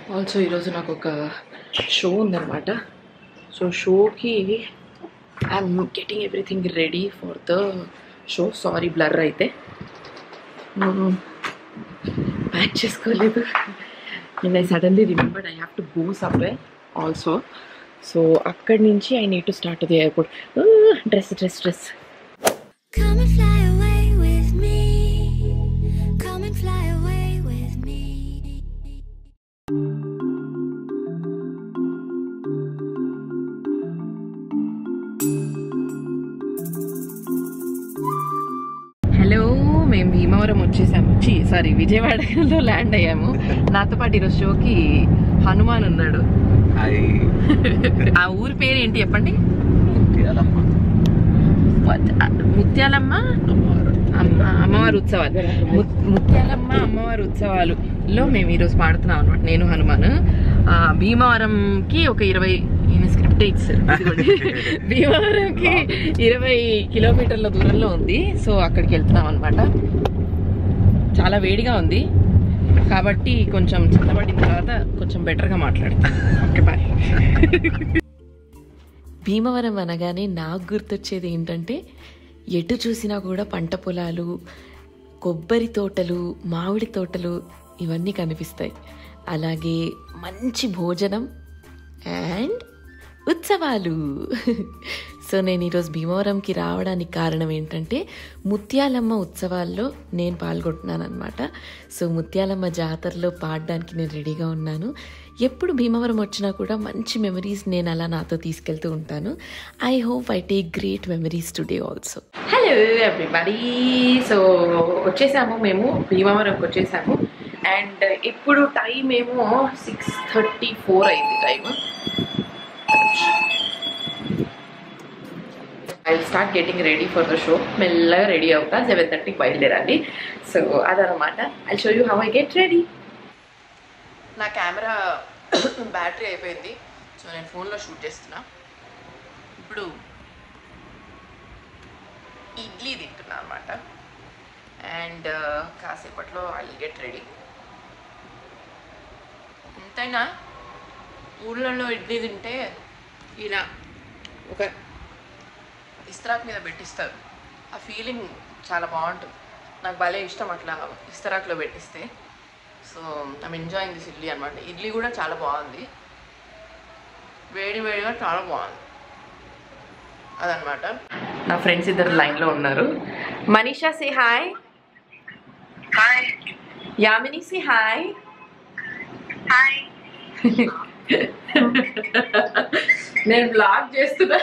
Also ఈరోజు నాకు ఒక షో ఉందన్నమాట సో షోకి I'm getting everything ready for the show sorry blur అయితే ప్యాక్ చేసుకోలేదు and I suddenly remembered I have to go somewhere also so అక్కడి నుంచి I need to start the airport dress dress dress Come and fly away with me. Come and fly away with me. Hello మేము భీమవరం వచ్చేసాము చి sorry విజయవాడలో land అయ్యాము నాతో పాటు ఈరోజు షోకి హనుమాన్ ఉన్నాడు ఆ ఊరి పేరు ఏంటి చెప్పండి ముత్యాలమ్మ అమ్మ అమ్మవారి ఉత్సవాలు ము- ముత్యాలమ్మ అమ్మవారి ఉత్సవాలులో మేము ఈరోజు పాడుతున్నాం అనమాట నేను హనుమాన్ ఆ, భీమవరంకి ఒక ఇరవై ఈయన స్క్రిప్ట్ ఇచ్చారు ఇదిగోండి. భీమవరంకి ఇరవై కిలోమీటర్ల దూరంలో ఉంది సో అక్కడికి వెళ్తున్నాం అనమాట చాలా వేడిగా ఉంది కాబట్టి కొంచెం చల్లబడిన తర్వాత కొంచెం బెటర్గా మాట్లాడతాం ఓకే బాయ్ భీమవరం అనగానే నాకు గుర్తొచ్చేది ఏంటంటే ఎటు చూసినా కూడా పంట పొలాలు కొబ్బరి తోటలు మామిడి తోటలు ఇవన్నీ కనిపిస్తాయి అలాగే మంచి భోజనం అండ్ ఉత్సవాలు సో నేను ఈరోజు భీమవరంకి రావడానికి కారణం ఏంటంటే ముత్యాలమ్మ ఉత్సవాల్లో నేను పాల్గొంటున్నాను అనమాట సో ముత్యాలమ్మ జాతరలో పాడడానికి నేను రెడీగా ఉన్నాను ఎప్పుడు భీమవరం వచ్చినా కూడా మంచి మెమరీస్ నేను అలా నాతో తీసుకెళ్తూ ఉంటాను I hope I take great memories today also hello everybody so వచ్చేసాము మేము భీమవరంకి వచ్చేసాము అండ్ ఇప్పుడు టైం ఏమో సిక్స్ థర్టీ ఫోర్ అయింది time I start getting ready for the show మెల్లగా రెడీ అవుతా సెవెన్ థర్టీకి బయలుదేరాలి సో అదనమాట I show you how I get ready నా కెమెరా బ్యాటరీ అయిపోయింది సో నేను ఫోన్లో షూట్ చేస్తున్నా ఇప్పుడు ఇడ్లీ తింటున్నా అనమాట అండ్ కాసేపట్లో ఐ గెట్ రెడీ ఎంతైనా ఊళ్ళల్లో ఇడ్లీ తింటే ఈయన ఒక ఇస్తరాక్ మీద పెట్టిస్తారు ఆ ఫీలింగ్ చాలా బాగుంటుంది నాకు భలే ఇష్టం అట్లా ఇస్తరాక్లో పెట్టిస్తే so I'm enjoying this idli అనమాట ఇడ్లీ కూడా చాలా బాగుంది వేడి వేడిగా చాలా బాగుంది అదనమాట నా ఫ్రెండ్స్ ఇద్దరు లైన్లో ఉన్నారు Manisha say hi hi Yamini say hi hi నేను బ్లాగ్ చేస్తున్నా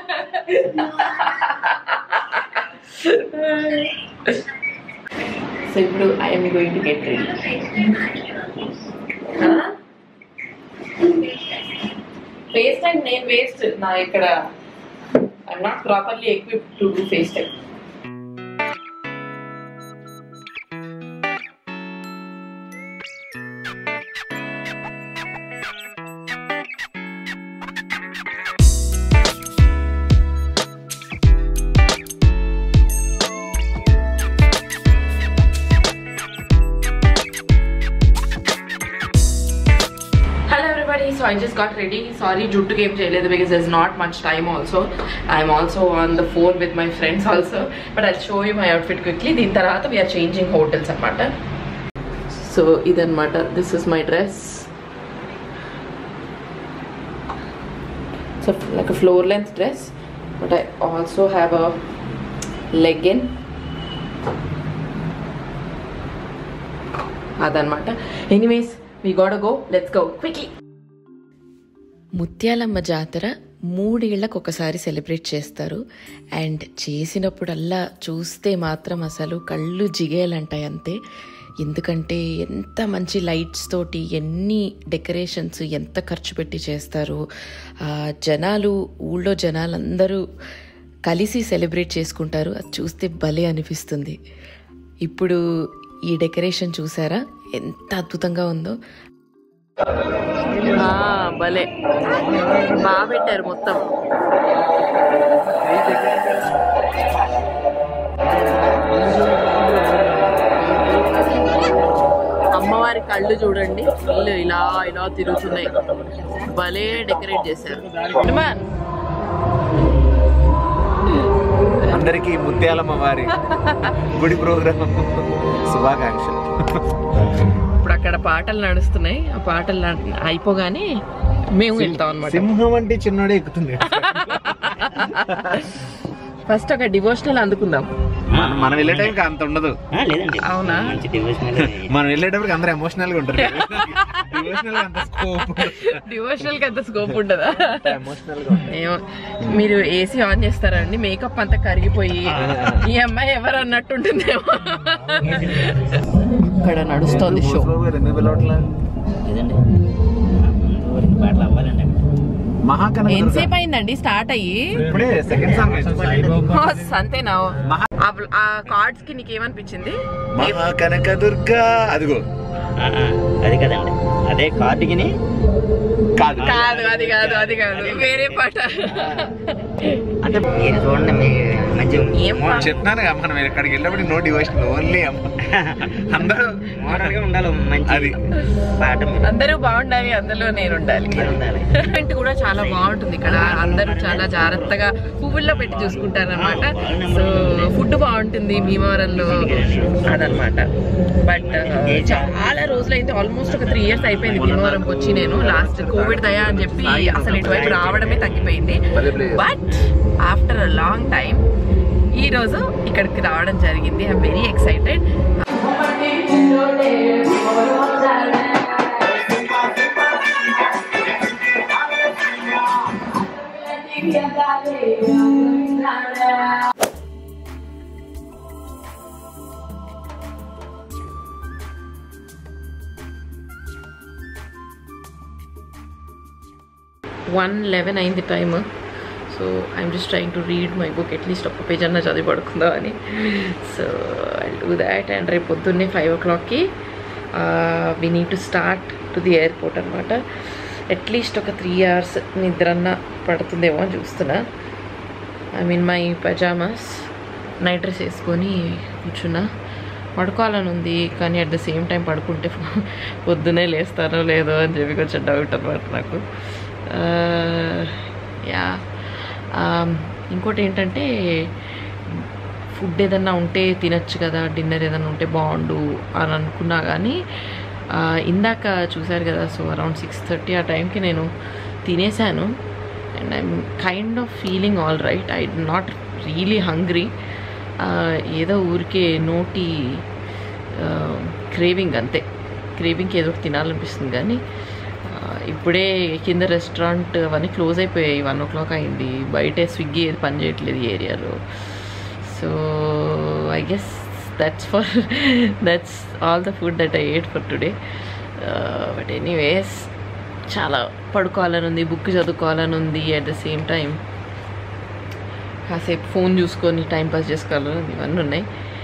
సో ఇప్పుడు I'm going to get ready face time నేను వేస్ట్ నా ఇక్కడ I'm not properly equip to do face time Hello everybody, so I just got ready. Sorry, జుట్టు గేమ్ చేయలేదు because there's not much time also. I'm also on the phone with my friends also. But I'll show you my outfit quickly. దీని తర్వాత we are changing hotels అనమాట so ఇదన్నమాట this is my dress so like floor length dress but I also have a legging అదనమాట anyways we gotta go let's go quickly Mutyalamma Jatara మూడేళ్లకు ఒకసారి celebrate చేస్తారు and చేసినప్పుడల్లా చూస్తే మాత్రం అసలు కళ్ళు జిగేయాలంటాయి అంతే ఎందుకంటే ఎంత మంచి లైట్స్ తోటి ఎన్ని డెకరేషన్స్ ఎంత ఖర్చు పెట్టి చేస్తారు ఆ జనాలు ఊళ్ళో జనాలందరూ కలిసి సెలబ్రేట్ చేసుకుంటారు అది చూస్తే భలే అనిపిస్తుంది ఇప్పుడు ఈ డెకరేషన్ చూసారా ఎంత అద్భుతంగా ఉందో ఆ, భలే బాగా పెట్టారు మొత్తం అమ్మవారి కళ్ళు చూడండి కళ్ళు ఇలా ఇలా తిరుగుతున్నాయి భలే డెకరేట్ చేశారు హనుమాన్ అందరికీ ముత్యాలమ్మ వారి గుడి ప్రోగ్రామ్ శుభాకాంక్షలు ఇప్పుడు అక్కడ పాటలు నడుస్తున్నాయి ఆ పాటలు నడ- అయిపోగానే మేము వెళ్తాం అనమాట సింహం అంటే చిన్నోడే ఎక్కుతుంది ఫస్ట్ ఒక డివోషనల్ అందుకుందాం మనం మనం వెళ్ళే టైంకి అంత ఉండదు ఆ, లేదండి అవునా? మంచి డివోషనల్ మనం వెళ్ళేటప్పటికి అందరూ ఎమోషనల్ గా ఉంటారు ఎమోషనల్ గా అంత స్కోప్ డివోషనల్ కి అంత స్కోప్ ఉండదా ఎమోషనల్ గా ఉంటుంది. ఏమో మీరు ఏసీ ఆన్ చేస్తారా అండి మేకప్ అంతా కరిగిపోయి ఈ అమ్మాయి ఎవరు అన్నట్టుంటుందేమో ఇక్కడ నడుస్తోంది షో మోసబాబు గారు ఎందుకు పిలవట్లా? లేదండి ఊరికి పాటలు అవ్వాలండి అక్కడ మహాకనక దుర్గ. ఎంతసేపు అయిందండి స్టార్ట్ అయ్యి ఇప్పుడే సెకండ్ సాంగ్ ఓ, అంతేనా ఆ- ఆ కార్డ్స్ కి నీకేమనిపించింది మహాకనక దుర్గా అదిగో ఆ, ఆ, అది కదండి అదే కార్డుకిని కాదు కాదు అది కాదు అది కాదు వేరే పాట అంటే మీరు చూడండి మీ మంచి ఏం పా- చెప్తున్నాను కదా మనం ఇక్కడికి వెళ్ళినప్పుడు నో డివోషన్ ఓన్లీ అందరూ మోడల్ గా ఉండాలి మంచి అది. పాట మీరు అందరూ బాగుండాలి అందులో నేను ఉండాలి మీరు ఉండాలి ఈవెంట్ కూడా చాలా బాగుంటుంది ఇక్కడ అందరూ చాలా జాగ్రత్తగా పువ్వుల్లో పెట్టి చూసుకుంటారు అనమాట సో ఫుడ్ బాగుంటుంది భీమవరంలో అదనమాట బట్ చాలా రోజులైంది ఆల్మోస్ట్ ఒక త్రీ ఇయర్స్ అయిపోయింది భీమవరంకి వచ్చి నేను లాస్ట్ కోవిడ్ దయా అని చెప్పి అసలు ఇటువైపు రావడమే తగ్గిపోయింది but after a long time ఈ రోజు ఇక్కడికి రావడం జరిగింది I'm very excited one eleven అయింది time so I'm just trying to read my book at least ఒక పేజ్ అన్న చదివి పడుకుందాం అని so I do that and రేపు పొద్దున్నే ఫైవ్ ఓ క్లాక్కి we need to start to the airport అనమాట అట్లీస్ట్ ఒక త్రీ అవర్స్ నిద్రన్న పడుతుందేమో అని చూస్తున్నా I mean my pajamas night dress వేసుకొని కూర్చున్నా పడుకోవాలని ఉంది కానీ అట్ ద సేమ్ టైం పడుకుంటే పొద్దునే లేస్తారో లేదో అని చెప్పి కొంచెం డౌట్ అనమాట నాకు యా ఇంకోటి ఏంటంటే ఫుడ్ ఏదన్నా ఉంటే తినచ్చు కదా డిన్నర్ ఏదన్నా ఉంటే బాగుండు అని అనుకున్నా కానీ ఆ, ఇందాక చూశారు కదా సో అరౌండ్ సిక్స్ థర్టీ ఆ టైంకి నేను తినేసాను and I'm kind of feeling all right I not really hungry ఏదో ఊరికే నోటి క్రేవింగ్ అంతే క్రేవింగ్కి ఏదో ఒకటి తినాలనిపిస్తుంది కానీ ఆ, ఇప్పుడే కింద రెస్టారెంట్ అవన్నీ క్లోజ్ అయిపోయాయి వన్ ఓ క్లాక్ అయింది బయటే స్విగ్గీ ఏది పని చేయట్లేదు ఈ ఏరియాలో so I guess that's for that's all the food that I ate for today but anyways చాలా పడుకోవాలని ఉంది బుక్ చదువుకోవాలని ఉంది అట్ ద సేమ్ టైం కాసేపు ఫోన్ చూసుకొని టైం పాస్ చేసుకోవాలని ఉంది ఇవన్నీ ఉన్నాయి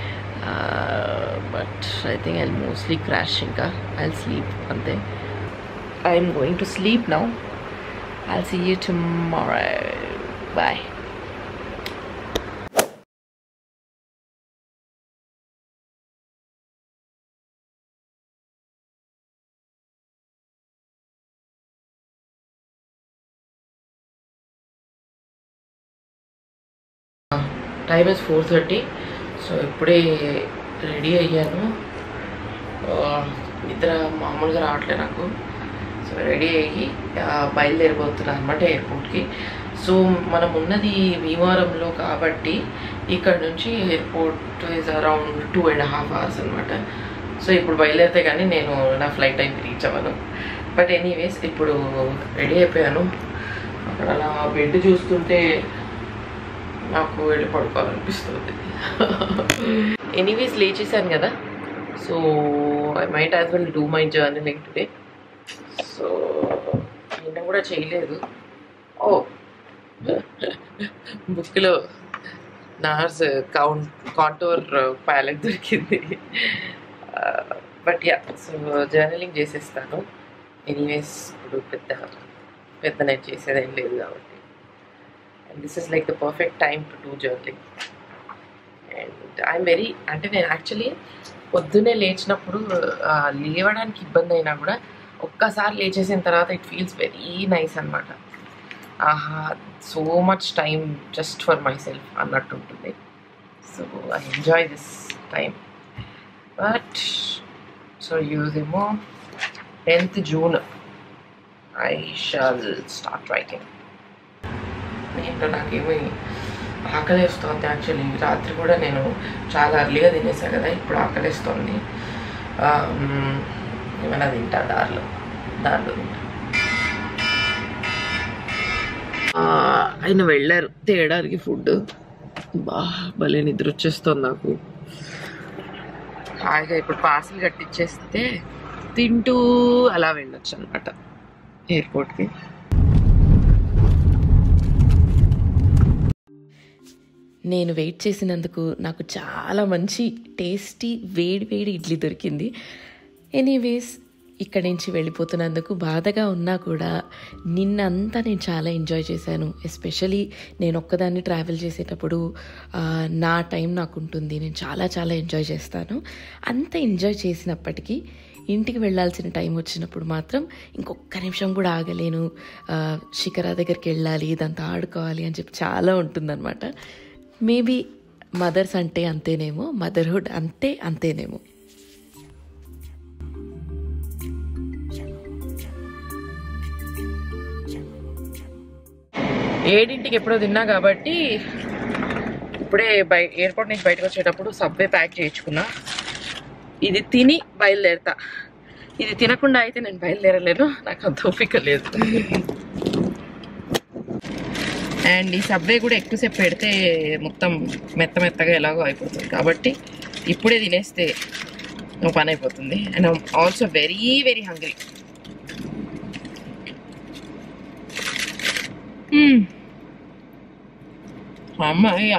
but I think I mostly crash ఇంకా ఐ స్లీప్ అంతే I'm going to sleep now I see you tomorrow bye time is four thirty so ఇప్పుడే రెడీ అయ్యాను ఆ, నిద్ర మామూలుగా రావట్లే నాకు సో రెడీ అయ్యి ఆ, బయలుదేరిపోతున్నాను అనమాట ఎయిర్పోర్ట్కి సో మనం ఉన్నది భీమవరంలో కాబట్టి ఇక్కడ నుంచి airport is around two and half hours అనమాట సో ఇప్పుడు బయలుదేరితే కానీ నేను నా ఫ్లైట్ టైంకి రీచ్ అవ్వను బట్ ఎనీవేస్ ఇప్పుడు రెడీ అయిపోయాను అక్కడ అలా బెడ్ చూస్తుంటే నాకు వెళ్ళి పడుకోవాలనిపిస్తుంది ఎనీవేస్ లేచేసాను కదా so I might as well do my journaling today so నిన్న కూడా చేయలేదు ఓ బుక్లో నార్స్ కౌంట్ కాంటోర్ ప్యాలెట్ దొరికింది బట్ యా సో జర్నలింగ్ చేసేస్తాను ఎనీవేస్ ఇప్పుడు పెద్ద పెద్ద నేను చేసేది ఏం లేదు కాబట్టి and this is like the perfect time to do journaling and I'm very అంటే నేను యాక్చువల్లీ పొద్దునే లేచినప్పుడు ఆ, లేవడానికి ఇబ్బంది అయినా కూడా ఒక్కసారి లేచేసిన తర్వాత ఇట్ ఫీల్స్ వెరీ నైస్ అనమాట ఆహా so much time just for myself అన్నట్టు ఉంటుంది so I enjoy this time but so యూజేమో tenth June I shall start writing ఏంటో నాకేమీ ఆకలేస్తుంది యాక్చువల్లీ రాత్రి కూడా నేను చాలా అర్లీగా తినేసా కదా ఇప్పుడు ఆకలేస్తుంది ఆ, మ్, ఏమైనా తింటా దారిలో దారిలో తింటా ఆ, ఆయన వెళ్ళారు తేయడానికి ఫుడ్ బా భలే నిద్ర వచ్చేస్తుంది నాకు హాయిగా ఇప్పుడు పార్సిల్ కట్టించేస్తే తింటూ అలా వెళ్ళొచ్చు అనమాట ఎయిర్పోర్ట్కి నేను వెయిట్ చేసినందుకు నాకు చాలా మంచి టేస్టీ వేడి వేడి ఇడ్లీ దొరికింది ఎనీవేస్ ఇక్కడి నుంచి వెళ్ళిపోతున్నందుకు బాధగా ఉన్నా కూడా నిన్నంతా నేను చాలా ఎంజాయ్ చేశాను ఎస్పెషలీ నేను ఒక్కదాన్ని ట్రావెల్ చేసేటప్పుడు ఆ, నా టైం నాకు ఉంటుంది నేను చాలా చాలా ఎంజాయ్ చేస్తాను అంత ఎంజాయ్ చేసినప్పటికీ ఇంటికి వెళ్ళాల్సిన టైం వచ్చినప్పుడు మాత్రం ఇంకొక నిమిషం కూడా ఆగలేను ఆ, శిఖరా దగ్గరికి వెళ్ళాలి ఇదంతా ఆడుకోవాలి అని చెప్పి చాలా ఉంటుందన్నమాట మేబీ మదర్స్ అంటే అంతేనేమో మదర్హుడ్ అంతే అంతేనేమో ఏడింటికి ఎప్పుడో తిన్నా కాబట్టి ఇప్పుడే బయ ఎయిర్పోర్ట్ నుంచి బయటకు వచ్చేటప్పుడు సబ్వే ప్యాక్ చేయించుకున్నా ఇది తిని బయలుదేరుతా ఇది తినకుండా అయితే నేను బయలుదేరలేను నాకు అంత ఓపిక లేదు అండ్ ఈ సబ్వే కూడా ఎక్కువసేపు పెడితే మొత్తం మెత్త మెత్తగా ఎలాగో అయిపోతుంది కాబట్టి ఇప్పుడే తినేస్తే ఓ పని అయిపోతుంది and also very very hungry అమ్మాయ్యా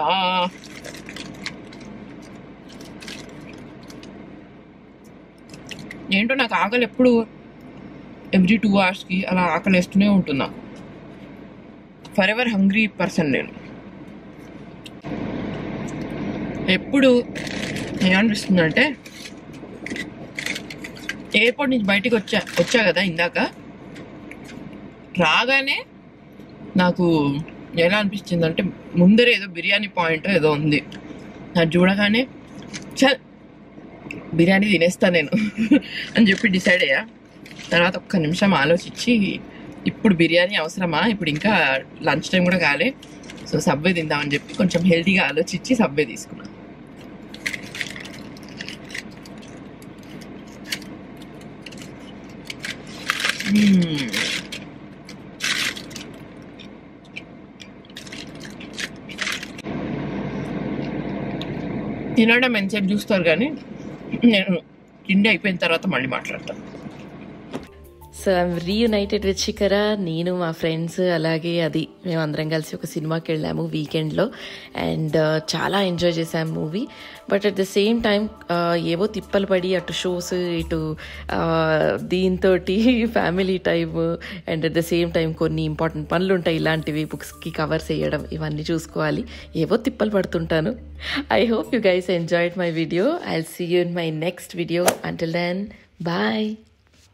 ఏంటో నాకు ఆకలి ఎప్పుడు ఎవ్రీ టూ అవర్స్కి అలా ఆకలి వేస్తూనే ఉంటున్నా ఫర్ ఎవర్ హంగ్రీ పర్సన్ నేను ఎప్పుడు ఏమనిపిస్తుందంటే ఎయిర్పోర్ట్ నుంచి బయటికి వచ్చా వచ్చా కదా ఇందాక రాగానే నాకు ఎలా అనిపించింది అంటే ముందర ఏదో బిర్యానీ పాయింట్ ఏదో ఉంది అది చూడగానే చల్ బిర్యానీ తినేస్తా నేను అని చెప్పి డిసైడ్ అయ్యా తర్వాత ఒక్క నిమిషం ఆలోచించి ఇప్పుడు బిర్యానీ అవసరమా ఇప్పుడు ఇంకా లంచ్ టైం కూడా కాలే సో సబ్వే తిందామని చెప్పి కొంచెం హెల్తీగా ఆలోచించి సబ్వే తీసుకున్నాను మ్మ్. తినడం ఎంతసేపు చూస్తారు కానీ నేను తిండి అయిపోయిన తర్వాత మళ్ళీ మాట్లాడతాను సో ఐమ్ రీయునైటెడ్ విత్ శిఖర నేను మా ఫ్రెండ్స్ అలాగే అది మేమందరం కలిసి ఒక సినిమాకి వెళ్ళాము వీకెండ్లో అండ్ చాలా ఎంజాయ్ చేసాము movie but at the same time ఏవో తిప్పలు పడి అటు షోస్ ఇటు దీంతో family time and at the same time కొన్ని ఇంపార్టెంట్ పనులు ఉంటాయి ఇలాంటివి బుక్స్కి కవర్స్ వేయడం ఇవన్నీ చూసుకోవాలి ఏవో తిప్పలు పడుతుంటాను I hope you guys enjoyed my video I see you in my next video until then bye